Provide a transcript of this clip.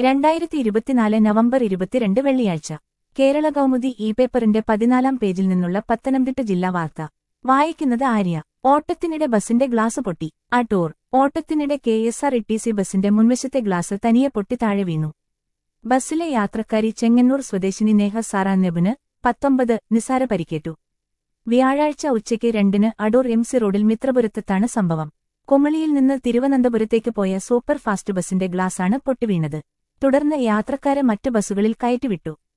രണ്ടായിരത്തി ഇരുപത്തിനാല് നവംബർ ഇരുപത്തിരണ്ട് വെള്ളിയാഴ്ച കേരള കൗമുദി ഇ പേപ്പറിന്റെ പതിനാലാം പേജിൽ നിന്നുള്ള പത്തനംതിട്ട ജില്ലാ വാർത്ത വായിക്കുന്നത് ആര്യ ഓട്ടത്തിനിടെ ബസിന്റെ ഗ്ലാസ് പൊട്ടി അടൂർ ഓട്ടത്തിനിടെ K S R T C ബസിന്റെ മുൻവശത്തെ ഗ്ലാസ് തനിയെ പൊട്ടി താഴെ വീണു ബസ്സിലെ യാത്രക്കാരി ചെങ്ങന്നൂർ സ്വദേശിനി നേഹ സാറാന്നെബിന് പത്തൊമ്പത് നിസാര പരിക്കേറ്റു വ്യാഴാഴ്ച ഉച്ചയ്ക്ക് രണ്ടിന് അടൂർ എം സി റോഡിൽ മിത്രപുരത്താണ് സംഭവം കുമളിയിൽ നിന്ന് തിരുവനന്തപുരത്തേക്ക് പോയ സൂപ്പർ ഫാസ്റ്റ് ബസിന്റെ ഗ്ലാസാണ് പൊട്ടിവീണത് തുടർന്ന് യാത്രക്കാരെ മറ്റു ബസ്സുകളിൽ കയറ്റിവിട്ടു